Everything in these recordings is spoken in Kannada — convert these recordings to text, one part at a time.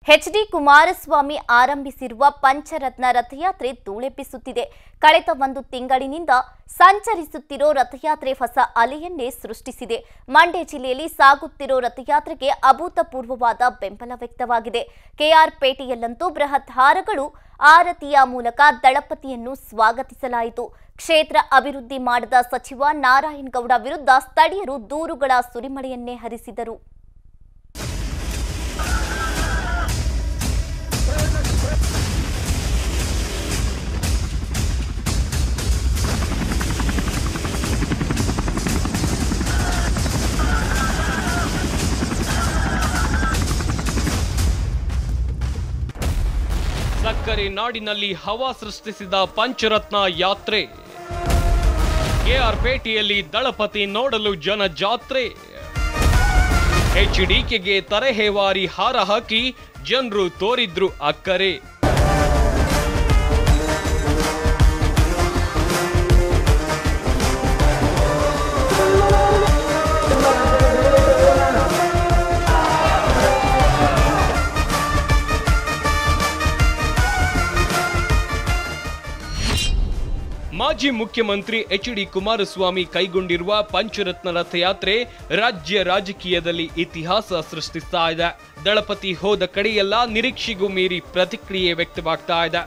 ಎಚ್ ಡಿ ಕುಮಾರಸ್ವಾಮಿ ಆರಂಭಿಸಿರುವ ಪಂಚರತ್ನ ರಥಯಾತ್ರೆ ಧೂಳೆಬ್ಬಿಸುತ್ತಿದೆ ಕಳೆದ ಒಂದು ತಿಂಗಳಿನಿಂದ ಸಂಚರಿಸುತ್ತಿರೋ ರಥಯಾತ್ರೆ ಹೊಸ ಅಲೆಯನ್ನೇ ಸೃಷ್ಟಿಸಿದೆ ಮಂಡ್ಯ ಜಿಲ್ಲೆಯಲ್ಲಿ ಸಾಗುತ್ತಿರೋ ರಥಯಾತ್ರೆಗೆ ಅಭೂತಪೂರ್ವವಾದ ಬೆಂಬಲ ವ್ಯಕ್ತವಾಗಿದೆ ಕೆಆರ್ಪೇಟೆಯಲ್ಲಂತೂ ಬೃಹತ್ ಹಾರಗಳು ಆರತಿಯ ಮೂಲಕ ದಳಪತಿಯನ್ನು ಸ್ವಾಗತಿಸಲಾಯಿತು ಕ್ಷೇತ್ರ ಅಭಿವೃದ್ಧಿ ಮಾಡದ ಸಚಿವ ನಾರಾಯಣಗೌಡ ವಿರುದ್ಧ ಸ್ಥಳೀಯರು ದೂರುಗಳ ಸುರಿಮಳೆಯನ್ನೇ ಹರಿಸಿದರು ಸಕ್ಕರೆ ನಾಡಿನಲ್ಲಿ ಹವಾ ಸೃಷ್ಟಿಸಿದ ಪಂಚರತ್ನ ಯಾತ್ರೆ ಕೆಆರ್ಪೇಟೆಯಲ್ಲಿ ದಳಪತಿ ನೋಡಲು ಜನ ಜಾತ್ರೆ ಎಚ್ಡಿಕೆಗೆ ತರಹೇವಾರಿ ಹಾರ ಹಾಕಿ ಜನರು ತೋರಿದ್ರು ಅಕ್ಕರೆ ಮಾಜಿ ಮುಖ್ಯಮಂತ್ರಿ ಎಚ್ ಡಿ ಕುಮಾರಸ್ವಾಮಿ ಕೈಗೊಂಡಿರುವ ಪಂಚರತ್ನ ರಥಯಾತ್ರೆ ರಾಜ್ಯ ರಾಜಕೀಯದಲ್ಲಿ ಇತಿಹಾಸ ಸೃಷ್ಟಿಸ್ತಾ ಇದೆ ದಳಪತಿ ಹೋದ ಕಡೆಯೆಲ್ಲ ನಿರೀಕ್ಷೆಗೂ ಮೀರಿ ಪ್ರತಿಕ್ರಿಯೆ ವ್ಯಕ್ತವಾಗ್ತಾ ಇದೆ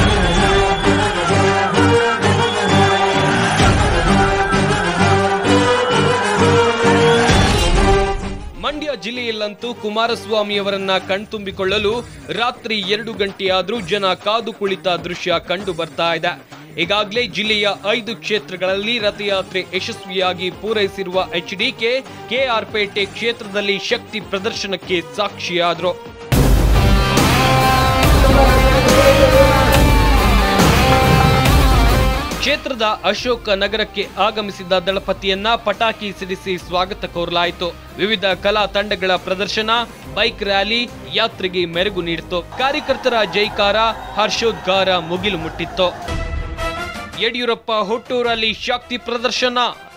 ಮಂಡ್ಯ ಜಿಲ್ಲೆಯಲ್ಲಂತೂ ಕುಮಾರಸ್ವಾಮಿ ಅವರನ್ನ ಕಣ್ತುಂಬಿಕೊಳ್ಳಲು ರಾತ್ರಿ ಎರಡು ಗಂಟೆಯಾದ್ರೂ ಜನ ಕಾದು ಕುಳಿತ ದೃಶ್ಯ ಕಂಡು ಬರ್ತಾ ಇದೆ ಈಗಾಗಲೇ ಜಿಲ್ಲೆಯ ಐದು ಕ್ಷೇತ್ರಗಳಲ್ಲಿ ರಥಯಾತ್ರೆ ಯಶಸ್ವಿಯಾಗಿ ಪೂರೈಸಿರುವ ಎಚ್ಡಿಕೆ ಕೆಆರ್ಪೇಟೆ ಕ್ಷೇತ್ರದಲ್ಲಿ ಶಕ್ತಿ ಪ್ರದರ್ಶನಕ್ಕೆ ಸಾಕ್ಷಿಯಾದ್ರು ಕ್ಷೇತ್ರದ ಅಶೋಕ ನಗರಕ್ಕೆ ಆಗಮಿಸಿದ ದಳಪತಿಯನ್ನ ಪಟಾಕಿ ಸಿಡಿಸಿ ಸ್ವಾಗತ ಕೋರಲಾಯಿತು ವಿವಿಧ ಕಲಾ ತಂಡಗಳ ಪ್ರದರ್ಶನ ಬೈಕ್ ರ್ಯಾಲಿ ಯಾತ್ರೆಗೆ ಮೆರುಗು ನೀಡಿತು ಕಾರ್ಯಕರ್ತರ ಜೈಕಾರ ಹರ್ಷೋದ್ಗಾರ ಮುಗಿಲು ಮುಟ್ಟಿತ್ತು ಯಡಿಯೂರಪ್ಪ ಹುಟ್ಟೂರಲ್ಲಿ ಶಕ್ತಿ ಪ್ರದರ್ಶನ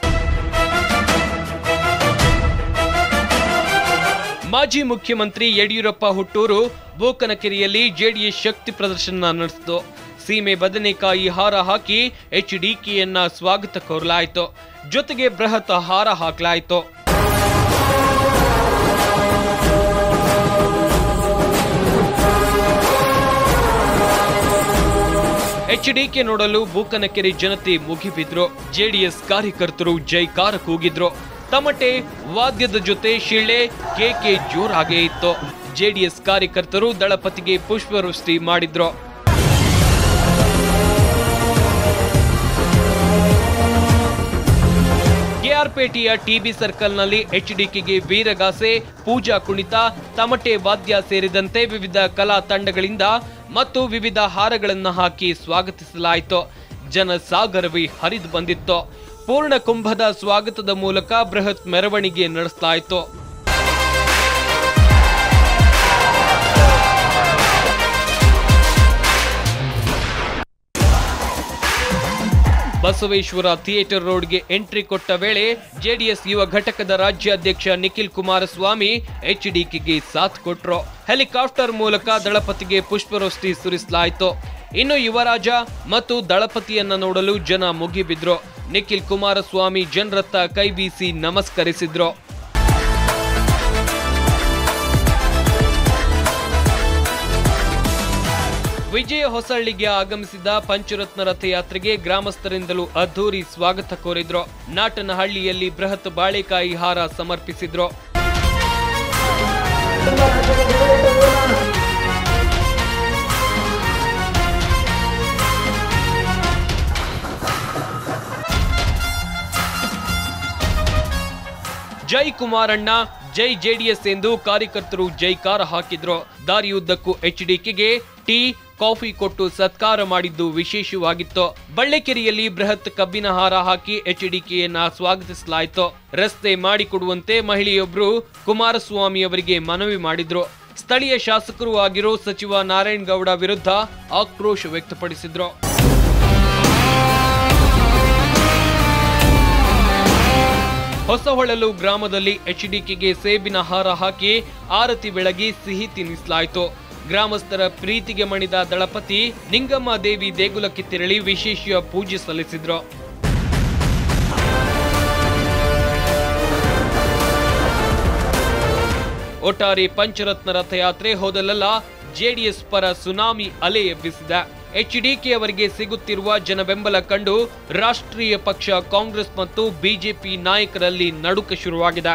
ಮಾಜಿ ಮುಖ್ಯಮಂತ್ರಿ ಯಡಿಯೂರಪ್ಪ ಹುಟ್ಟೂರು ಬೂಕನಕೆರೆಯಲ್ಲಿ ಜೆಡಿಎಸ್ ಶಕ್ತಿ ಪ್ರದರ್ಶನ ನಡೆಸಿತು ಸೀಮೆ ಬದನೆಕಾಯಿ ಹಾರ ಹಾಕಿ ಎಚ್ಡಿಕೆಯನ್ನ ಸ್ವಾಗತ ಕೋರಲಾಯಿತು ಜೊತೆಗೆ ಬೃಹತ್ ಹಾರ ಹಾಕಲಾಯಿತು ಎಚ್ಡಿಕೆ ನೋಡಲು ಬೂಕನಕೆರೆ ಜನತೆ ಮುಗಿಬಿದ್ರು ಜೆಡಿಎಸ್ ಕಾರ್ಯಕರ್ತರು ಜೈಕಾರ ಕೂಗಿದ್ರು ತಮಟೆ ವಾದ್ಯದ ಜೊತೆ ಶಿಳ್ಳೆ ಕೇಕೆ ಜೋರಾಗೇ ಇತ್ತು ಜೆಡಿಎಸ್ ಕಾರ್ಯಕರ್ತರು ದಳಪತಿಗೆ ಪುಷ್ಪವೃಷ್ಟಿ ಮಾಡಿದ್ರು ಕೆಆರ್ಪೇಟೆಯ ಟಿಬಿ ಸರ್ಕಲ್ನಲ್ಲಿ ಎಚ್ಡಿಕೆಗೆ ವೀರಗಾಸೆ ಪೂಜಾ ಕುಣಿತ ತಮಟೆ ವಾದ್ಯ ಸೇರಿದಂತೆ ವಿವಿಧ ಕಲಾ ತಂಡಗಳಿಂದ ಮತ್ತು ವಿವಿಧ ಹಾರಗಳನ್ನು ಹಾಕಿ ಸ್ವಾಗತಿಸಲಾಯಿತು ಜನಸಾಗರವೇ ಹರಿದು ಬಂದಿತ್ತು ಪೂರ್ಣ ಕುಂಭದ ಸ್ವಾಗತದ ಮೂಲಕ ಬೃಹತ್ ಮೆರವಣಿಗೆ ನಡೆಸಲಾಯಿತು ಬಸವೇಶ್ವರ ಥಿಯೇಟರ್ ರೋಡ್ಗೆ ಎಂಟ್ರಿ ಕೊಟ್ಟ ವೇಳೆ ಜೆಡಿಎಸ್ ಯುವ ಘಟಕದ ರಾಜ್ಯಾಧ್ಯಕ್ಷ ನಿಖಿಲ್ ಕುಮಾರಸ್ವಾಮಿ ಎಚ್ಡಿಕೆಗೆ ಸಾಥ್ ಕೊಟ್ರು ಹೆಲಿಕಾಪ್ಟರ್ ಮೂಲಕ ದಳಪತಿಗೆ ಪುಷ್ಪವೃಷ್ಟಿ ಸುರಿಸಲಾಯಿತು ಇನ್ನು ಯುವರಾಜ ಮತ್ತು ದಳಪತಿಯನ್ನ ನೋಡಲು ಜನ ಮುಗಿಬಿದ್ರು ನಿಖಿಲ್ ಕುಮಾರಸ್ವಾಮಿ ಜನರತ್ತ ಕೈ ಬೀಸಿ ನಮಸ್ಕರಿಸಿದ್ರು ವಿಜಯ ಹೊಸಳ್ಳಿಗೆ ಆಗಮಿಸಿದ ಪಂಚರತ್ನ ರಥಯಾತ್ರೆಗೆ ಗ್ರಾಮಸ್ಥರಿಂದಲೂ ಅದ್ದೂರಿ ಸ್ವಾಗತ ಕೋರಿದ್ರು ನಾಟನಹಳ್ಳಿಯಲ್ಲಿ ಬೃಹತ್ ಬಾಳೆಕಾಯಿ ಹಾರ ಸಮರ್ಪಿಸಿದ್ರು ಜೈ ಕುಮಾರಣ್ಣ ಜೈ ಜೆಡಿಎಸ್ ಎಂದು ಕಾರ್ಯಕರ್ತರು ಜೈಕಾರ ಹಾಕಿದ್ರು ದಾರಿಯುದ್ದಕ್ಕೂ ಎಚ್ಡಿಕೆಗೆ ಟೀ ಕಾಫಿ ಕೊಟ್ಟು ಸತ್ಕಾರ ಮಾಡಿದ್ದು ವಿಶೇಷವಾಗಿತ್ತು ಬಳ್ಳೆಕೆರೆಯಲ್ಲಿ ಬೃಹತ್ ಕಬ್ಬಿನ ಹಾರ ಹಾಕಿ ಎಚ್ಡಿಕೆಯನ್ನ ಸ್ವಾಗತಿಸಲಾಯಿತು ರಸ್ತೆ ಮಾಡಿಕೊಡುವಂತೆ ಮಹಿಳೆಯೊಬ್ಬರು ಕುಮಾರಸ್ವಾಮಿ ಅವರಿಗೆ ಮನವಿ ಮಾಡಿದ್ರು ಸ್ಥಳೀಯ ಶಾಸಕರು ಆಗಿರೋ ಸಚಿವ ನಾರಾಯಣಗೌಡ ವಿರುದ್ಧ ಆಕ್ರೋಶ ವ್ಯಕ್ತಪಡಿಸಿದ್ರು ಹೊಸಹೊಳಲು ಗ್ರಾಮದಲ್ಲಿ ಎಚ್ಡಿಕೆಗೆ ಸೇಬಿನ ಹಾರ ಹಾಕಿ ಆರತಿ ಬೆಳಗಿ ಸಿಹಿ ತಿನ್ನಿಸಲಾಯಿತು ಗ್ರಾಮಸ್ಥರ ಪ್ರೀತಿಗೆ ಮಣಿದ ದಳಪತಿ ನಿಂಗಮ್ಮ ದೇವಿ ದೇಗುಲಕ್ಕೆ ತೆರಳಿ ವಿಶೇಷ ಪೂಜೆ ಸಲ್ಲಿಸಿದ್ರು ಒಟ್ಟಾರೆ ಪಂಚರತ್ನ ರಥಯಾತ್ರೆ ಹೋದಲೆಲ್ಲ ಜೆಡಿಎಸ್ ಪರ ಸುನಾಮಿ ಅಲೆ ಎಬ್ಬಿಸಿದೆ ಎಚ್ಡಿಕೆ ಅವರಿಗೆ ಸಿಗುತ್ತಿರುವ ಜನಬೆಂಬಲ ಕಂಡು ರಾಷ್ಟ್ರೀಯ ಪಕ್ಷ ಕಾಂಗ್ರೆಸ್ ಮತ್ತು ಬಿಜೆಪಿ ನಾಯಕರಲ್ಲಿ ನಡುಕ ಶುರುವಾಗಿದೆ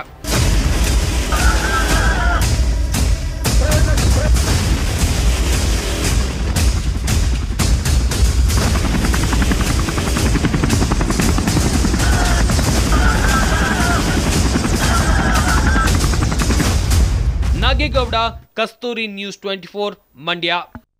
Nagegowda Kasturi news twenty four Mandya